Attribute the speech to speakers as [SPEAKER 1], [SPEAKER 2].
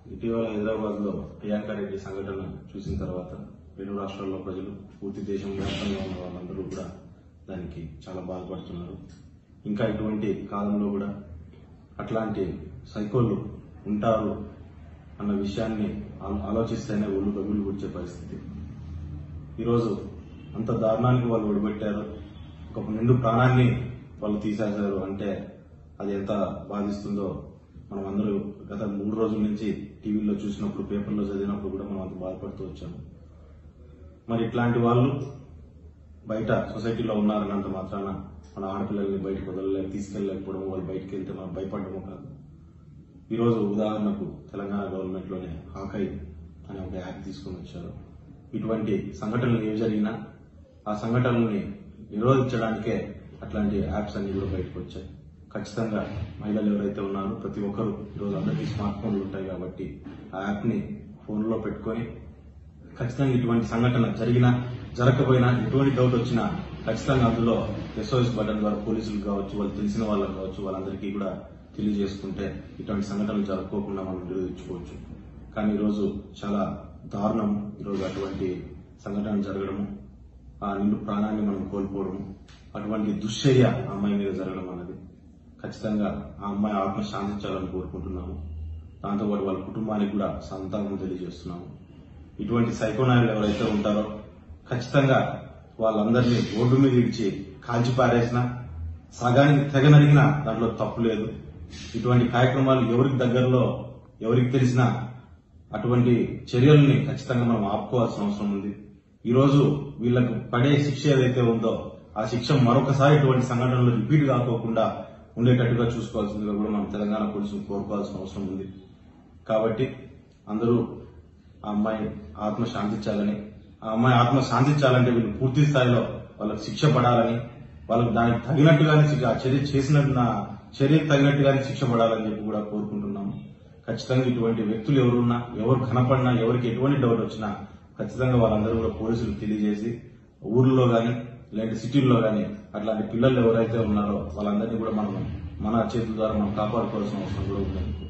[SPEAKER 1] ఇటీవల హైదరాబాద్ లో ప్రియాంక రెడ్డి సంఘటన చూసిన తర్వాత రెండు రాష్ట్రాల్లో ప్రజలు పూర్తి దేశం వ్యాప్తంగా ఉన్న వాళ్ళందరూ కూడా దానికి చాలా బాధపడుతున్నారు ఇంకా ఇటువంటి కాలంలో కూడా అట్లాంటి సైకోలు ఉంటారు అన్న విషయాన్ని ఆ- ఆలోచిస్తేనే ఒళ్ళు గగులు గుర్చే పరిస్థితి ఈరోజు అంత దారుణానికి వాళ్ళు ఒడిపెట్టారు ఒక నిండు ప్రాణాన్ని వాళ్ళు తీసేశారు అంటే అది ఎంత బాధిస్తుందో మనం అందరూ గత మూడు రోజుల నుంచి టీవీలో చూసినప్పుడు పేపర్లో చదివినప్పుడు కూడా మనం అంత బాధపడుతూ వచ్చాము మరి ఇట్లాంటి వాళ్ళు బయట సొసైటీలో ఉన్నారన్నంత మాత్రాన మన ఆడపిల్లల్ని బయటకు వదలలేక తీసుకెళ్ళలేకపోవడం వాళ్ళు బయటకు వెళ్తే మనం భయపడము కాదు ఈరోజు ఉదాహరణకు తెలంగాణ గవర్నమెంట్లోనే హాకై అనే ఒక యాప్ తీసుకొని వచ్చారు ఇటువంటి సంఘటనలు ఏ జరిగినా ఆ సంఘటనల్ని నిరోధించడానికే అట్లాంటి యాప్స్ అన్ని కూడా బయటకు వచ్చాయి ఖచ్చితంగా మహిళలు ఎవరైతే ఉన్నారో ప్రతి ఒక్కరు ఈరోజు అందరికీ స్మార్ట్ ఫోన్లు ఉంటాయి కాబట్టి ఆ యాప్ ని ఫోన్లో పెట్టుకొని ఖచ్చితంగా ఇటువంటి సంఘటన జరిగినా జరగకపోయినా ఎటువంటి డౌట్ వచ్చినా ఖచ్చితంగా అందులో ఎస్ఓఎస్ బటన్ ద్వారా పోలీసులు కావచ్చు వాళ్ళు తెలిసిన వాళ్ళకి కావచ్చు వాళ్ళందరికీ కూడా తెలియజేసుకుంటే ఇటువంటి సంఘటనలు జరగకోకుండా మనం నిరోధించుకోవచ్చు కానీ ఈరోజు చాలా దారుణం ఈరోజు అటువంటి సంఘటన జరగడము ఆ నిండు ప్రాణాన్ని మనం కోల్పోవడము అటువంటి దుశ్చర్య ఆ అమ్మాయి మీద జరగడం అన్నది ఖచ్చితంగా ఆ అమ్మాయి ఆత్మ శాంతించాలని కోరుకుంటున్నాము దాంతోపాటు వాళ్ళ కుటుంబానికి కూడా సంతాపం తెలియజేస్తున్నాము ఇటువంటి సైకోనాయలు ఎవరైతే ఉంటారో ఖచ్చితంగా వాళ్ళందరినీ రోడ్డు మీద ఇడిచి కాల్చి పారేసిన సగానికి తెగ నరిగినా దాంట్లో తప్పు లేదు ఇటువంటి కార్యక్రమాలు ఎవరికి దగ్గరలో ఎవరికి తెలిసినా అటువంటి చర్యల్ని ఖచ్చితంగా మనం ఆపుకోవాల్సిన అవసరం ఉంది ఈ రోజు వీళ్ళకు పడే శిక్ష ఏదైతే ఉందో ఆ శిక్ష మరొకసారి ఇటువంటి సంఘటనలు రిపీట్ కాకోకుండా ఉండేటట్టుగా చూసుకోవాల్సిందిగా కూడా మనం తెలంగాణ పోలీసులు కోరుకోవాల్సిన అవసరం ఉంది కాబట్టి అందరూ ఆ అమ్మాయి ఆత్మ శాంతించాలని ఆ అమ్మాయి ఆత్మ శాంతించాలంటే వీళ్ళు పూర్తి స్థాయిలో వాళ్ళకి శిక్ష పడాలని వాళ్ళకి దానికి తగినట్టుగానే శిక్ష ఆ చర్య చేసినట్టు నా చర్యకు తగినట్టుగానే శిక్ష పడాలని చెప్పి కూడా కోరుకుంటున్నాము ఖచ్చితంగా ఇటువంటి వ్యక్తులు ఎవరున్నా ఎవరు కనపడినా ఎవరికి ఎటువంటి డౌట్ వచ్చినా ఖచ్చితంగా వాళ్ళందరూ కూడా పోలీసులు తెలియజేసి ఊర్లో గాని లేదంటే సిటీల్లో గాని అట్లాంటి పిల్లలు ఎవరైతే ఉన్నారో వాళ్ళందరినీ కూడా మనం మన చేతుల ద్వారా మనం కాపాడుకోవాల్సిన అవసరం కూడా ఉందని